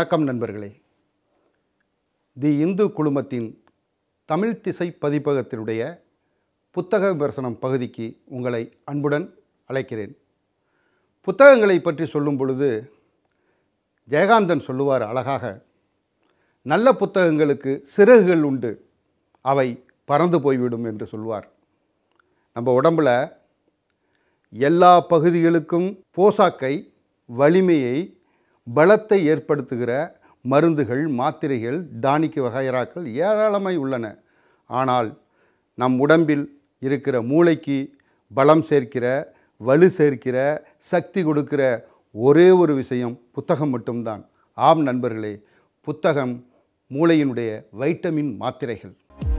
வணக்கம் நண்பர்களே தி இந்து குழுமத்தின் தமிழ் திசை பதிப்பகத்தினுடைய புத்தக விமர்சனம் பகுதிக்கு உங்களை அன்புடன் அழைக்கிறேன் புத்தகங்களை பற்றி சொல்லும் பொழுது ஜெயகாந்தன் சொல்லுவார் அழகாக நல்ல புத்தகங்களுக்கு சிறகுகள் உண்டு அவை பறந்து போய்விடும் என்று சொல்வார் நம்ம உடம்புல எல்லா பகுதிகளுக்கும் போசாக்கை வலிமையை பலத்தை ஏற்படுத்துகிற மருந்துகள் மாத்திரைகள் டானிக்கு வகைராக்கள் ஏராளமாய் உள்ளன ஆனால் நம் உடம்பில் இருக்கிற மூளைக்கு பலம் சேர்க்கிற வலு சேர்க்கிற சக்தி கொடுக்கிற ஒரே ஒரு விஷயம் புத்தகம் மட்டும்தான் ஆம் நண்பர்களே புத்தகம் மூளையினுடைய வைட்டமின் மாத்திரைகள்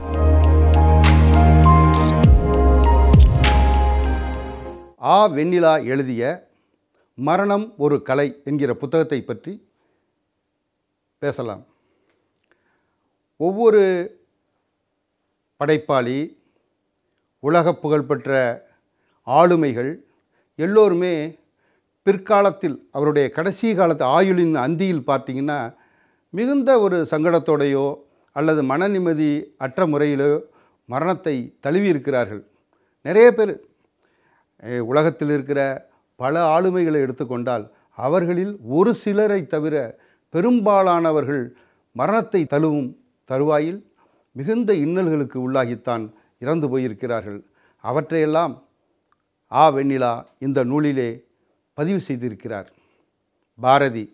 ஆ வெண்ணிலா எழுதிய மரணம் ஒரு கலை என்கிற புத்தகத்தை பற்றி பேசலாம் ஒவ்வொரு படைப்பாளி உலக புகழ்பெற்ற ஆளுமைகள் எல்லோருமே பிற்காலத்தில் அவருடைய கடைசி காலத்து ஆயுளின் அந்தியில் பார்த்தீங்கன்னா மிகுந்த ஒரு சங்கடத்தோடையோ அல்லது மன நிம்மதி அற்ற முறையிலோ மரணத்தை தழுவி இருக்கிறார்கள் நிறைய பேர் அஹ், உலகத்தில் இருக்கிற பல ஆளுமைகளை எடுத்துக்கொண்டால் அவர்களில் ஒரு சிலரை தவிர பெரும்பாலானவர்கள் மரணத்தை தழுவும் தருவாயில் மிகுந்த இன்னல்களுக்கு உள்ளாகித்தான் இறந்து போயிருக்கிறார்கள் அவற்றையெல்லாம் ஆ வெண்ணிலா இந்த நூலிலே பதிவு செய்திருக்கிறார் பாரதி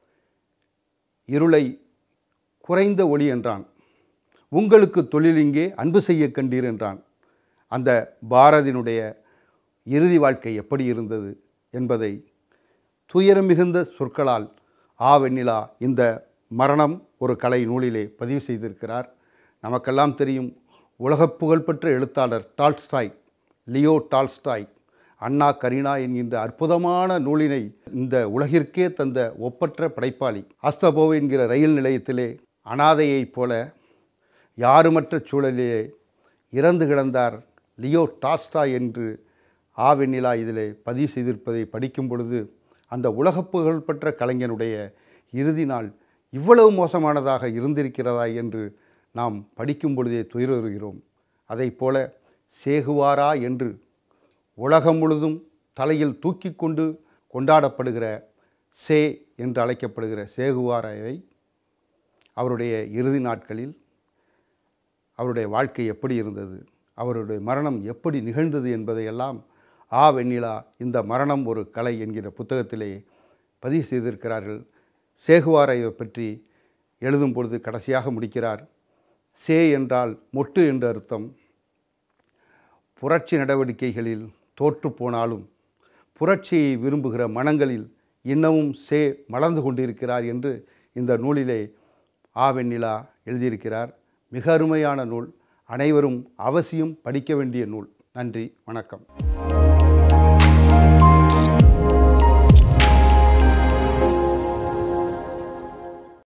இருளை குறைந்த ஒளி என்றான் உங்களுக்கு தொழில் இங்கே அன்பு செய்ய கண்டீர் என்றான் அந்த பாரதியினுடைய இறுதி வாழ்க்கை எப்படி இருந்தது என்பதை துயரம் மிகுந்த சொற்களால் ஆ வெண்ணிலா இந்த மரணம் ஒரு கலை நூலிலே பதிவு செய்திருக்கிறார் நமக்கெல்லாம் தெரியும் உலகப் புகழ்பெற்ற எழுத்தாளர் Tolstoy Leo Tolstoy Anna Karenina என்கின்ற அற்புதமான நூலினை இந்த உலகிற்கே தந்த ஒப்பற்ற படைப்பாளி அஸ்தபோ என்கிற ரயில் நிலையத்திலே அனாதையைப் போல யாருமற்ற சூழலிலே இறந்து கிடந்தார் லியோ டால்ஸ்டாய் என்று ஆவெண்ணிலா இதிலே பதிவு செய்திருப்பதை படிக்கும் பொழுது அந்த உலகப் புகழ்பெற்ற கலைஞனுடைய இறுதி நாள் இவ்வளவு மோசமானதாக இருந்திருக்கிறதா என்று நாம் படிக்கும் பொழுதே துயருகிறோம் அதைப் போல சேகுவாரா என்று உலகம் முழுதும் தலையில் தூக்கி கொண்டு கொண்டாடப்படுகிற சே என்று அழைக்கப்படுகிற சேகுவாராவை அவருடைய இறுதி நாட்களில் அவருடைய வாழ்க்கை எப்படி இருந்தது அவருடைய மரணம் எப்படி நிகழ்ந்தது என்பதையெல்லாம் ஆ வெண்ணிலா இந்த மரணம் ஒரு கலை என்கிற புத்தகத்திலே பதிவு செய்திருக்கிறார்கள் சேகுவாரையை பற்றி எழுதும் பொழுது கடைசியாக முடிக்கிறார் சே என்றால் மொட்டு என்று அர்த்தம் புரட்சி நடவடிக்கைகளில் தோற்று போனாலும் புரட்சியை விரும்புகிற மனங்களில் இன்னமும் சே மலர்ந்து கொண்டிருக்கிறார் என்று இந்த நூலிலே ஆவெண்ணிலா எழுதியிருக்கிறார் மிக அருமையான நூல் அனைவரும் அவசியம் படிக்க வேண்டிய நூல் நன்றி வணக்கம்